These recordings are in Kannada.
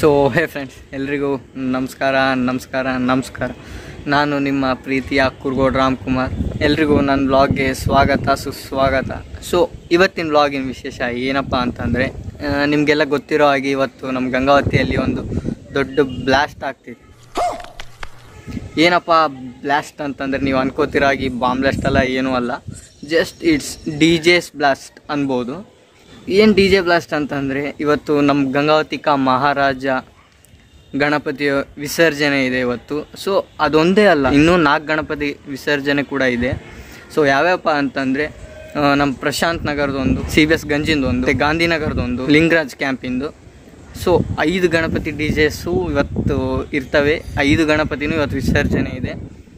ಸೊ ಹೇ ಫ್ರೆಂಡ್ಸ್ ಎಲ್ರಿಗೂ ನಮಸ್ಕಾರ ನಮಸ್ಕಾರ ನಮಸ್ಕಾರ ನಾನು ನಿಮ್ಮ ಪ್ರೀತಿಯ ಕುರ್ಗೋಡ್ ರಾಮ್ಕುಮಾರ್ ಎಲ್ರಿಗೂ ನನ್ನ ಬ್ಲಾಗ್ಗೆ ಸ್ವಾಗತ ಸುಸ್ವಾಗತ ಸೊ ಇವತ್ತಿನ ಬ್ಲಾಗಿನ ವಿಶೇಷ ಏನಪ್ಪ ಅಂತಂದರೆ ನಿಮಗೆಲ್ಲ ಗೊತ್ತಿರೋ ಹಾಗೆ ಇವತ್ತು ನಮ್ಮ ಗಂಗಾವತಿಯಲ್ಲಿ ಒಂದು ದೊಡ್ಡ ಬ್ಲಾಸ್ಟ್ ಆಗ್ತಿದೆ ಏನಪ್ಪ ಬ್ಲಾಸ್ಟ್ ಅಂತಂದರೆ ನೀವು ಅನ್ಕೋತಿರೋ ಹಾಗೆ ಬಾಂಬ್ ಬ್ಲಾಸ್ಟ್ ಅಲ್ಲ ಏನೂ ಅಲ್ಲ just it's D Js blast ಅನ್ಬೋದು ಏನು ಡಿ ಜೆ ಬ್ಲಾಸ್ಟ್ ಅಂತಂದರೆ ಇವತ್ತು ನಮ್ಮ ಗಂಗಾವತಿಕ ಮಹಾರಾಜ ಗಣಪತಿಯ ವಿಸರ್ಜನೆ ಇದೆ ಇವತ್ತು ಸೊ ಅದೊಂದೇ ಅಲ್ಲ ಇನ್ನೂ ನಾಲ್ಕು ಗಣಪತಿ ವಿಸರ್ಜನೆ ಕೂಡ ಇದೆ ಸೊ ಯಾವ್ಯಾವಪ್ಪ ಅಂತಂದರೆ ನಮ್ಮ ಪ್ರಶಾಂತ್ ನಗರದೊಂದು ಸಿ ಬಿ ಎಸ್ ಗಂಜಿಂದೊಂದು ಮತ್ತೆ ಗಾಂಧಿನಗರದೊಂದು ಲಿಂಗರಾಜ್ ಕ್ಯಾಂಪಿಂದು ಸೊ ಐದು ಗಣಪತಿ ಡಿ ಜೆಸು ಇವತ್ತು ಇರ್ತವೆ ಐದು ಗಣಪತಿನೂ ಇವತ್ತು ವಿಸರ್ಜನೆ ಇದೆ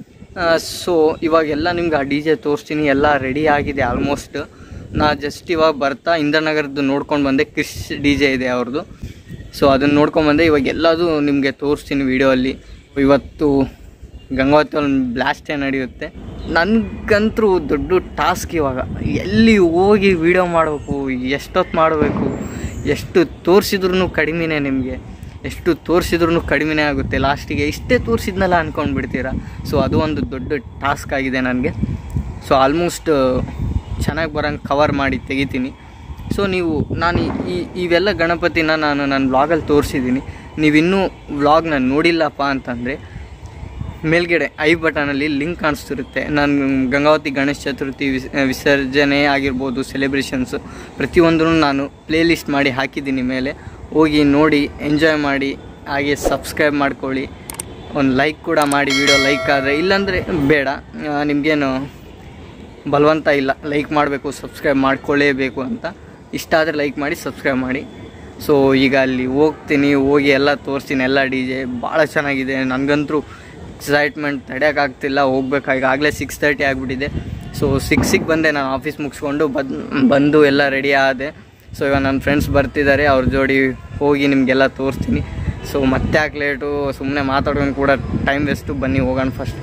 ಸೊ ಇವಾಗೆಲ್ಲ ನಿಮ್ಗೆ ಆ ಡಿ ಜೆ ತೋರಿಸ್ತೀನಿ ಎಲ್ಲ ರೆಡಿ ಆಗಿದೆ ಆಲ್ಮೋಸ್ಟ್ ನಾ ಜಸ್ಟ್ ಇವಾಗ ಬರ್ತಾ ಇಂದ್ರನಗರದ್ದು ನೋಡ್ಕೊಂಡು ಬಂದೆ ಕ್ರಿಶ್ ಡಿ ಜೆ ಇದೆ ಅವ್ರದ್ದು ಸೊ ಅದನ್ನು ನೋಡ್ಕೊಂಡು ಬಂದೆ ಇವಾಗ ಎಲ್ಲದೂ ನಿಮಗೆ ತೋರಿಸ್ತೀನಿ ವಿಡಿಯೋ ಇವತ್ತು ಗಂಗಾವತಿ ಒಂದು ಬ್ಲಾಸ್ಟೇ ನಡೆಯುತ್ತೆ ನನಗಂತರೂ ದೊಡ್ಡ ಟಾಸ್ಕ್ ಇವಾಗ ಎಲ್ಲಿ ಹೋಗಿ ವಿಡಿಯೋ ಮಾಡಬೇಕು ಎಷ್ಟೊತ್ತು ಮಾಡಬೇಕು ಎಷ್ಟು ತೋರಿಸಿದ್ರು ಕಡಿಮೆನೇ ನಿಮಗೆ ಎಷ್ಟು ತೋರಿಸಿದ್ರು ಕಡಿಮೆನೇ ಆಗುತ್ತೆ ಲಾಸ್ಟಿಗೆ ಇಷ್ಟೇ ತೋರಿಸಿದ್ನಲ್ಲ ಅಂದ್ಕೊಂಡು ಬಿಡ್ತೀರಾ ಸೊ ಅದು ಒಂದು ದೊಡ್ಡ ಟಾಸ್ಕ್ ಆಗಿದೆ ನನಗೆ ಸೊ ಆಲ್ಮೋಸ್ಟ್ ಚೆನ್ನಾಗಿ ಬರೋಂಗೆ ಕವರ್ ಮಾಡಿ ತೆಗಿತೀನಿ ಸೊ ನೀವು ನಾನು ಈ ಇವೆಲ್ಲ ಗಣಪತಿನ ನಾನು ನನ್ನ ವ್ಲಾಗಲ್ಲಿ ತೋರಿಸಿದ್ದೀನಿ ನೀವಿನ್ನೂ ವ್ಲಾಗ್ನ ನೋಡಿಲ್ಲಪ್ಪ ಅಂತಂದರೆ ಮೇಲ್ಗಡೆ ಐ ಬಟನಲ್ಲಿ ಲಿಂಕ್ ಕಾಣಿಸ್ತಿರುತ್ತೆ ನಾನು ಗಂಗಾವತಿ ಗಣೇಶ ಚತುರ್ಥಿ ವಿಸ್ ವಿಸರ್ಜನೆ ಆಗಿರ್ಬೋದು ಸೆಲೆಬ್ರೇಷನ್ಸು ಪ್ರತಿಯೊಂದನ್ನು ನಾನು ಪ್ಲೇ ಲಿಸ್ಟ್ ಮಾಡಿ ಹಾಕಿದ್ದೀನಿ ಮೇಲೆ ಹೋಗಿ ನೋಡಿ ಎಂಜಾಯ್ ಮಾಡಿ ಹಾಗೆ ಸಬ್ಸ್ಕ್ರೈಬ್ ಮಾಡ್ಕೊಳ್ಳಿ ಒಂದು ಲೈಕ್ ಕೂಡ ಮಾಡಿ ವಿಡಿಯೋ ಲೈಕ್ ಆದರೆ ಇಲ್ಲಾಂದರೆ ಬೇಡ ಆ, ನಿಮಗೇನು ಬಲವಂತ ಇಲ್ಲ ಲೈಕ್ ಮಾಡಬೇಕು ಸಬ್ಸ್ಕ್ರೈಬ್ ಮಾಡ್ಕೊಳ್ಳೇಬೇಕು ಅಂತ ಇಷ್ಟ ಆದರೆ ಲೈಕ್ ಮಾಡಿ ಸಬ್ಸ್ಕ್ರೈಬ್ ಮಾಡಿ ಸೊ ಈಗ ಅಲ್ಲಿ ಹೋಗ್ತೀನಿ ಹೋಗಿ ಎಲ್ಲ ತೋರಿಸ್ತೀನಿ ಎಲ್ಲ ಡಿ ಜೆ ಭಾಳ ಚೆನ್ನಾಗಿದೆ ನನಗಂತೂ ಎಕ್ಸೈಟ್ಮೆಂಟ್ ತಡೆಯೋಕ್ಕಾಗ್ತಿಲ್ಲ ಹೋಗ್ಬೇಕಾಗಿ ಆಗಲೇ ಸಿಕ್ಸ್ ತರ್ಟಿ ಆಗಿಬಿಟ್ಟಿದೆ ಸೊ ಸಿಕ್ಸಿಗೆ ಬಂದೆ ನಾನು ಆಫೀಸ್ ಮುಗಿಸ್ಕೊಂಡು ಬಂದು ಬಂದು ಎಲ್ಲ ರೆಡಿ ಆದೆ ಸೊ ಇವಾಗ ನನ್ನ ಫ್ರೆಂಡ್ಸ್ ಬರ್ತಿದ್ದಾರೆ ಅವ್ರ ಜೋಡಿ ಹೋಗಿ ನಿಮಗೆಲ್ಲ ತೋರಿಸ್ತೀನಿ ಸೊ ಮತ್ತೆ ಯಾಕೆ ಲೇಟು ಸುಮ್ಮನೆ ಮಾತಾಡ್ಕೊಂಡು ಕೂಡ ಟೈಮ್ ವೇಸ್ಟು ಬನ್ನಿ ಹೋಗೋಣ ಫಸ್ಟ್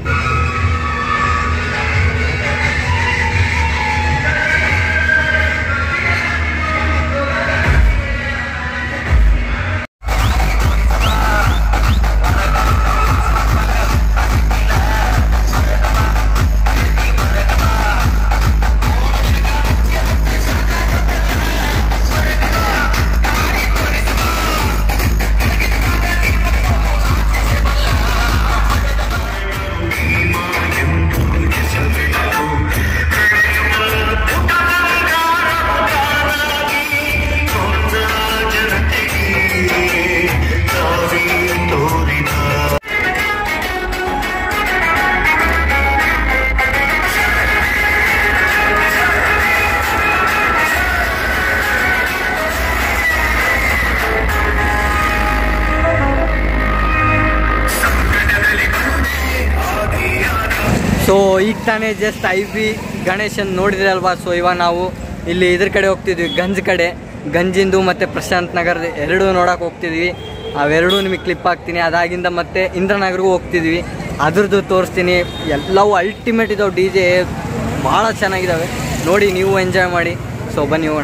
ಸೊ ಈಗ ತಾನೇ ಜಸ್ಟ್ ಐ ಬಿ ಗಣೇಶನ್ ನೋಡಿದ್ರಲ್ವಾ ಸೊ ಇವಾಗ ನಾವು ಇಲ್ಲಿ ಇದ್ರ ಕಡೆ ಹೋಗ್ತಿದ್ವಿ ಗಂಜ್ ಕಡೆ ಗಂಜಿಂದು ಮತ್ತು ಪ್ರಶಾಂತ್ ನಗರದ ಎರಡೂ ನೋಡಕ್ಕೆ ಹೋಗ್ತಿದ್ವಿ ಅವೆರಡೂ ನಿಮಗೆ ಕ್ಲಿಪ್ ಹಾಕ್ತೀನಿ ಅದಾಗಿಂದ ಮತ್ತೆ ಇಂದ್ರನಗರ್ಗೂ ಹೋಗ್ತಿದ್ವಿ ಅದ್ರದ್ದು ತೋರಿಸ್ತೀನಿ ಎಲ್ಲವೂ ಅಲ್ಟಿಮೇಟ್ ಇದಾವೆ ಡಿ ಜೆ ಭಾಳ ಚೆನ್ನಾಗಿದ್ದಾವೆ ನೋಡಿ ನೀವು ಎಂಜಾಯ್ ಮಾಡಿ ಸೊ ಬನ್ನಿ ಹೋಗೋಣ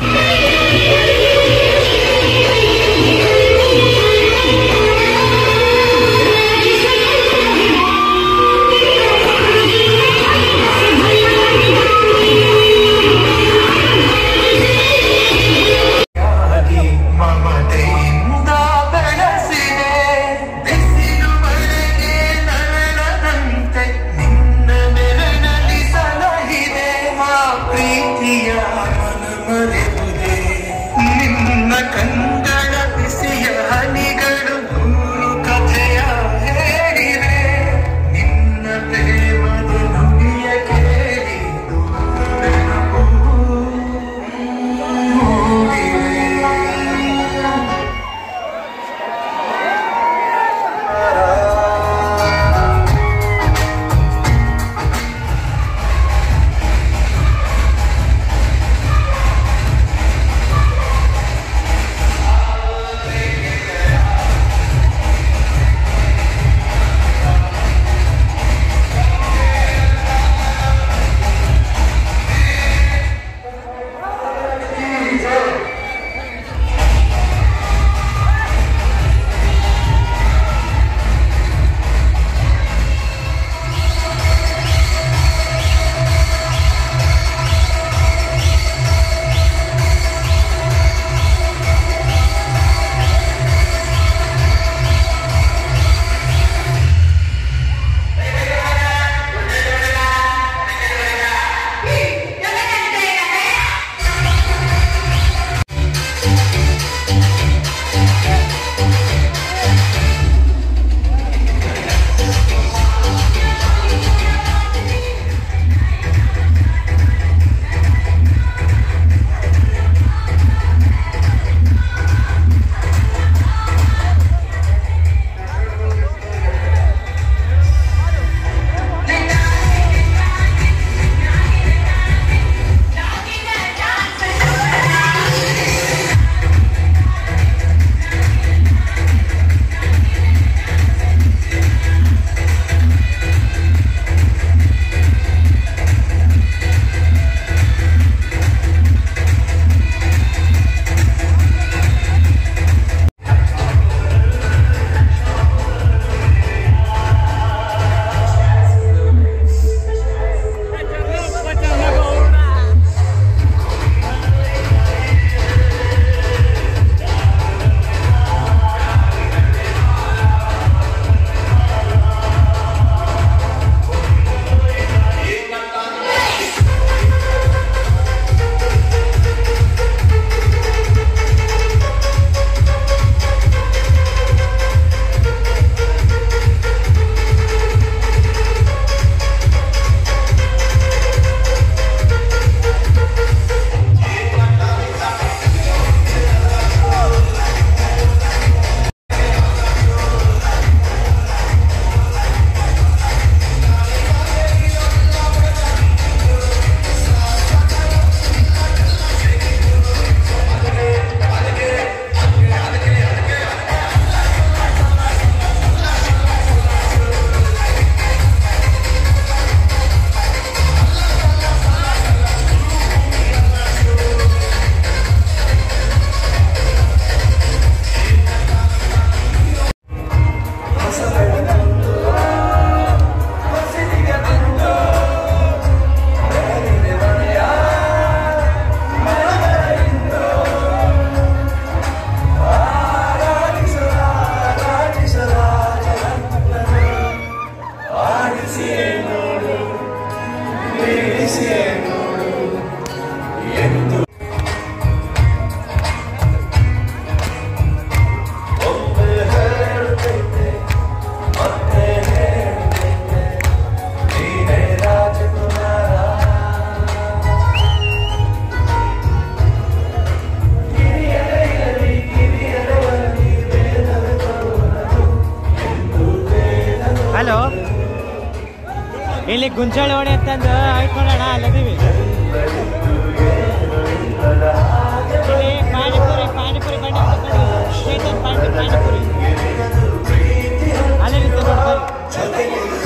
ಆಗಿ ಮಮತೆಯಿಂದ ಬೆಳೆಸಿದೆ ಬಿಸಿಲು ಮಳೆಗೆ ನರಳದಂತೆ ನಿನ್ನ ನೆರಳಲ್ಲಿ ಸಲಹಿದೆ ಆ ಪ್ರೀತಿಯ ಮನ ಮರೆತುದೆ ಇಲ್ಲಿ ಗುಂಚಳಿ ಹೊಡೆ ಅಂತಂದು ಇಟ್ಕೊಂಡೋಣ ಅಲ್ಲದೀವಿ ಇಲ್ಲಿ ಪಾನಿಪುರಿ ಪಾನಿಪುರಿ ಬಂಡಿ ಅಂತ ನೋಡಿ. ಚೇತನ್ ಪಾನಿ ಪಾನಿಪುರಿ ಅಲ್ಲೇ ನಿಂತು ನೋಡ್ತಾರೆ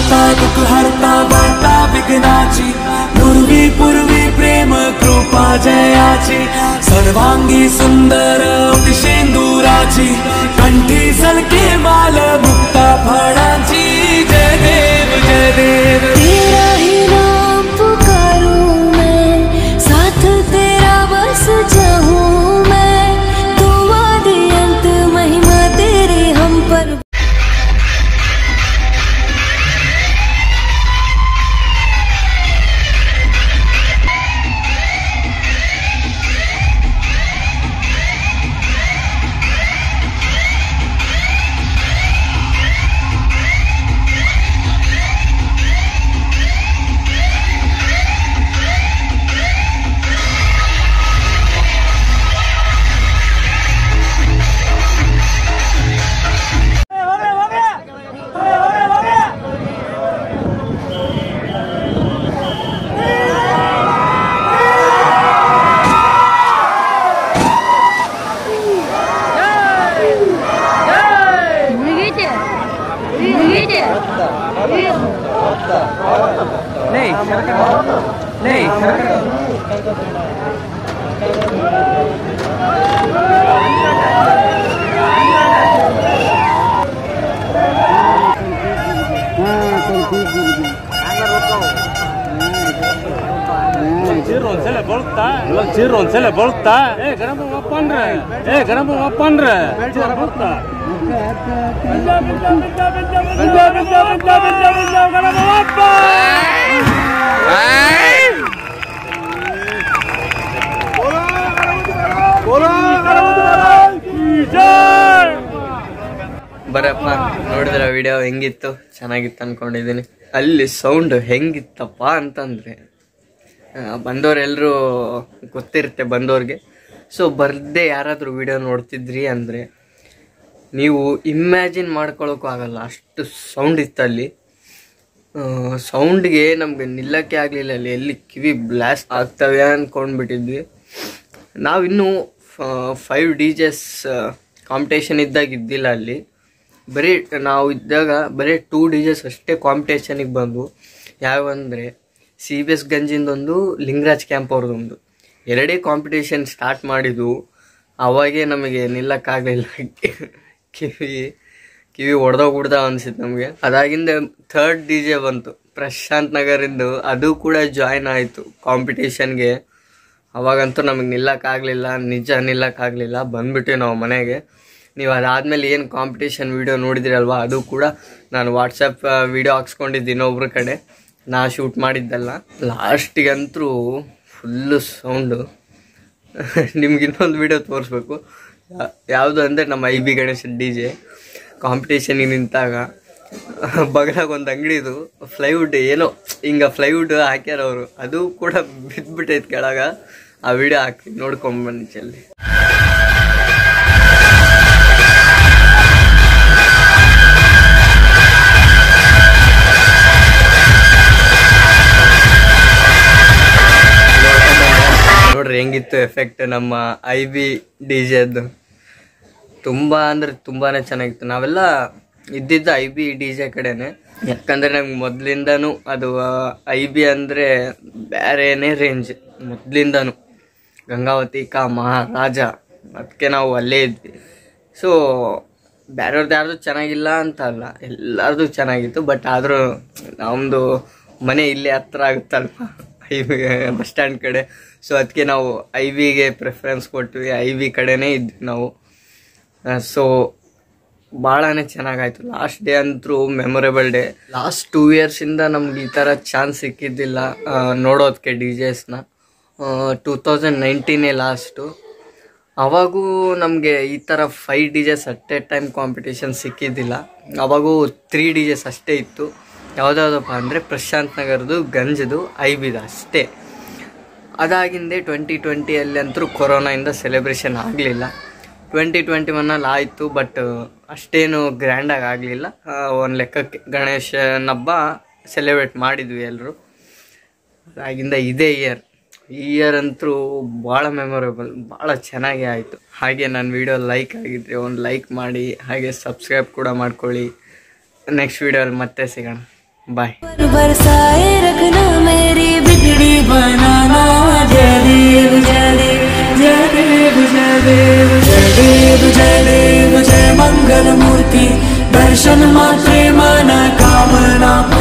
हरता दुःख हरता वार्ता विघ्नाची पूर्वी पूर्वी प्रेम कृपा जयाची सर्वांगी सुंदर शेंदुराची कंठी सलके माल मुक्ता फळाची जय देव जय देव तेरा ही नाम पुकारूं मैं साथ तेरा बस चाहूं मैं तू आदि अंत महिमा तेरी हम पर ಚೀರ್ ಒಂದ್ಸಲ ಬಳುತ್ತಾ ಇವಾಗ ಚೀರ್ ಒಂದ್ಸಲ ಬಳುತ್ತಾ ಏ ಗಣಪ ಒಪ್ಪನ್ರೆ ಏ ಗಣಪ ಒಪ್ಪನ್ರೆ ಬಳುತ್ತಾ ಗಣಪ ಒಪ್ಪ ಜೈ ಬರಪ್ಪ ನೋಡಿದ್ರ ವಿಡಿಯೋ ಹೆಂಗಿತ್ತು ಚೆನ್ನಾಗಿತ್ತು ಅನ್ಕೊಂಡಿದ್ದೀನಿ ಅಲ್ಲಿ ಸೌಂಡ್ ಹೆಂಗಿತ್ತಪ್ಪ ಅಂತಂದ್ರೆ ಆ, ಬಂದವ್ರೆಲ್ಲರೂ ಗೊತ್ತಿರುತ್ತೆ ಬಂದವ್ರಿಗೆ ಸೊ ಬರ್ದೇ ಯಾರಾದರೂ ವಿಡಿಯೋ ನೋಡ್ತಿದ್ರಿ ಅಂದರೆ ನೀವು ಇಮ್ಯಾಜಿನ್ ಮಾಡ್ಕೊಳಕ್ಕೂ ಆಗಲ್ಲ ಅಷ್ಟು ಸೌಂಡ್ ಇತ್ತು ಅಲ್ಲಿ ಸೌಂಡ್ಗೆ ನಮಗೆ ನಿಲ್ಲಕ್ಕೆ ಆಗಲಿಲ್ಲ ಅಲ್ಲಿ ಎಲ್ಲಿ ಕಿವಿ ಬ್ಲಾಸ್ಟ್ ಆಗ್ತವೆ ಅಂದ್ಕೊಂಡ್ಬಿಟ್ಟಿದ್ವಿ ನಾವಿನ್ನೂ ಫೈವ್ ಡಿ ಜೆಸ್ ಕಾಂಪಿಟೇಷನ್ ಇದ್ದಾಗ ಇದ್ದಿಲ್ಲ ಅಲ್ಲಿ ಬರೀ ನಾವು ಇದ್ದಾಗ ಬರೀ ಟೂ ಡಿ ಜೆಸ್ ಅಷ್ಟೇ ಕಾಂಪಿಟೇಷನಿಗೆ ಬಂದವು ಯಾವಂದರೆ ಸಿ ಬಿ ಎಸ್ ಗಂಜಿಂದೊಂದು ಲಿಂಗರಾಜ್ ಕ್ಯಾಂಪ್ ಅವ್ರದ್ದೊಂದು ಎರಡೇ ಕಾಂಪಿಟೇಷನ್ ಸ್ಟಾರ್ಟ್ ಮಾಡಿದ್ವು ಅವಾಗೇ ನಮಗೆ ನಿಲ್ಲಕ್ಕಾಗಲಿಲ್ಲ ಕಿವಿ ಕಿವಿ ಹೊಡೆದೋಗ್ಬಿಡ್ದ ಅನ್ಸಿತ್ತು ನಮಗೆ ಅದಾಗಿಂದ ಥರ್ಡ್ ಡಿ ಜೆ ಬಂತು ಪ್ರಶಾಂತ್ ನಗರಿಂದು ಅದು ಕೂಡ ಜಾಯ್ನ್ ಆಯಿತು ಕಾಂಪಿಟೇಷನ್ಗೆ ಅವಾಗಂತೂ ನಮಗೆ ನಿಲ್ಲಕ್ಕಾಗಲಿಲ್ಲ ನಿಜ ನಿಲ್ಲಕ್ಕಾಗಲಿಲ್ಲ ಬಂದ್ಬಿಟ್ಟಿವಿ ನಾವು ಮನೆಗೆ ನೀವು ಅದಾದಮೇಲೆ ಏನು ಕಾಂಪಿಟೇಷನ್ ವೀಡಿಯೋ ನೋಡಿದಿರಲ್ವಾ ಅದು ಕೂಡ ನಾನು ವಾಟ್ಸಪ್ ವೀಡಿಯೋ ಹಾಕ್ಸ್ಕೊಂಡಿದ್ದು ಇನ್ನೊಬ್ರ ಕಡೆ ನಾ ಶೂಟ್ ಮಾಡಿದ್ದಲ್ಲ ಲಾಸ್ಟಿಗಂತೂ ಫುಲ್ಲು ಸೌಂಡು ನಿಮ್ಗೆ ಇನ್ನೊಂದು ವೀಡಿಯೋ ತೋರಿಸ್ಬೇಕು ಯಾವುದು ಅಂದರೆ ನಮ್ಮ I B Ganesh D J ಕಾಂಪಿಟೇಷನಿಗೆ ನಿಂತಾಗ ಬಗಲಾಗ ಒಂದು ಅಂಗಡಿದು ಫ್ಲೈವುಡ್ ಏನೋ ಹಿಂಗೆ ಫ್ಲೈವುಡ್ ಹಾಕ್ಯಾರ ಅವರು ಅದು ಕೂಡ ಬಿದ್ದುಬಿಟ್ಟೈತೆ ಕೆಳಗ ಆ ವಿಡಿಯೋ ಹಾಕಿ ನೋಡ್ಕೊಂಬನ್ನಿ ಜಲ್ದಿ ನೋಡ್ರಿ ಹೆಂಗಿತ್ತು ಎಫೆಕ್ಟ್ ನಮ್ಮ ಐ ಬಿ ಡಿ ಜೆದ್ದು ತುಂಬ ಅಂದ್ರೆ ತುಂಬಾನೇ ಚೆನ್ನಾಗಿತ್ತು ನಾವೆಲ್ಲ ಇದ್ದಿದ್ದು ಐ ಬಿ ಡಿ ಜೆ ಕಡೆನೆ ಯಾಕಂದ್ರೆ ನಂಗೆ ಮೊದಲಿಂದನೂ ಅದು ಐ ಬಿ ಅಂದರೆ ಬೇರೆನೇ ರೇಂಜ್ ಮೊದಲಿಂದನೂ ಗಂಗಾವತಿ ಕಾ ಮಹಾರಾಜ ಅದಕ್ಕೆ ನಾವು ಅಲ್ಲೇ ಇದ್ವಿ ಸೊ ಬೇರೆಯವ್ರದ್ದು ಯಾರ್ದು ಚೆನ್ನಾಗಿಲ್ಲ ಅಂತ ಅಲ್ಲ ಎಲ್ಲರದು ಚೆನ್ನಾಗಿತ್ತು ಬಟ್ ಆದರೂ ನಮ್ಮದು ಮನೆ ಇಲ್ಲೇ ಹತ್ರ ಆಗುತ್ತಲ್ವ ಐ ಬಿ ಬಸ್ ಸ್ಟ್ಯಾಂಡ್ ಕಡೆ ಸೊ ಅದಕ್ಕೆ ನಾವು ಐ ಬಿಗೆ ಪ್ರಿಫರೆನ್ಸ್ ಕೊಟ್ವಿ ಐ ಬಿ ಕಡೆನೇ ಇದ್ವಿ ನಾವು ಸೊ ಭಾಳನೇ ಚೆನ್ನಾಗಾಯ್ತು ಲಾಸ್ಟ್ ಡೇ ಅಂತೂ ಮೆಮೊರೇಬಲ್ ಡೇ ಲಾಸ್ಟ್ ಟೂ ಇಯರ್ಸಿಂದ ನಮ್ಗೆ ಈ ಥರ ಚಾನ್ಸ್ ಸಿಕ್ಕಿದ್ದಿಲ್ಲ ಆ, ನೋಡೋದಕ್ಕೆ ಡಿ ಜೆಸ್ನ ಟೂ ತೌಸಂಡ್ ನೈನ್ಟೀನೇ ಲಾಸ್ಟು ಅವಾಗೂ ನಮಗೆ ಈ ಥರ five D Js at a time competition ಸಿಕ್ಕಿದ್ದಿಲ್ಲ ಅವಾಗೂ ತ್ರೀ ಡಿ ಜೆಸ್ ಅಷ್ಟೇ ಇತ್ತು ಯಾವುದ್ಯಾವುದಪ್ಪ ಅಂದರೆ ಪ್ರಶಾಂತ್ ನಗರದು ಗಂಜದು ಐ ಬಿದು ಅಷ್ಟೇ ಅದಾಗಿಂದೆ ಟ್ವೆಂಟಿ ಟ್ವೆಂಟಿಯಲ್ಲಿ ಅಂತೂ ಕೊರೋನಾಯಿಂದ ಸೆಲೆಬ್ರೇಷನ್ ಆಗಲಿಲ್ಲ ಟ್ವೆಂಟಿ ಟ್ವೆಂಟಿ ಒನ್ನಲ್ಲಿ ಆಯಿತು ಬಟ್ ಅಷ್ಟೇನು ಗ್ರ್ಯಾಂಡಾಗಿ ಆಗಲಿಲ್ಲ ಒಂದು ಲೆಕ್ಕಕ್ಕೆ ಗಣೇಶನ ಹಬ್ಬ ಸೆಲೆಬ್ರೇಟ್ ಮಾಡಿದ್ವಿ ಎಲ್ಲರೂ ಅದಾಗಿಂದ ಇದೇ ಇಯರ್ ಈ ಇಯರ್ ಅಂತೂ ಭಾಳ ಮೆಮೊರೇಬಲ್ ಭಾಳ ಚೆನ್ನಾಗಿ ಆಯಿತು ಹಾಗೆ ನನ್ನ ವಿಡಿಯೋ ಲೈಕ್ ಆಗಿದ್ರೆ ಒಂದು ಲೈಕ್ ಮಾಡಿ ಹಾಗೆ ಸಬ್ಸ್ಕ್ರೈಬ್ ಕೂಡ ಮಾಡ್ಕೊಳ್ಳಿ ನೆಕ್ಸ್ಟ್ ವಿಡಿಯೋಲ್ಲಿ ಮತ್ತೆ ಸಿಗೋಣ ಬಾಯ್ बरसाए रखना मेरी बिगड़ी बनाना जय देव जय देव जय देव जय देव जय देव जय देव जय मंगल मूर्ति दर्शन मात्रे मन कामना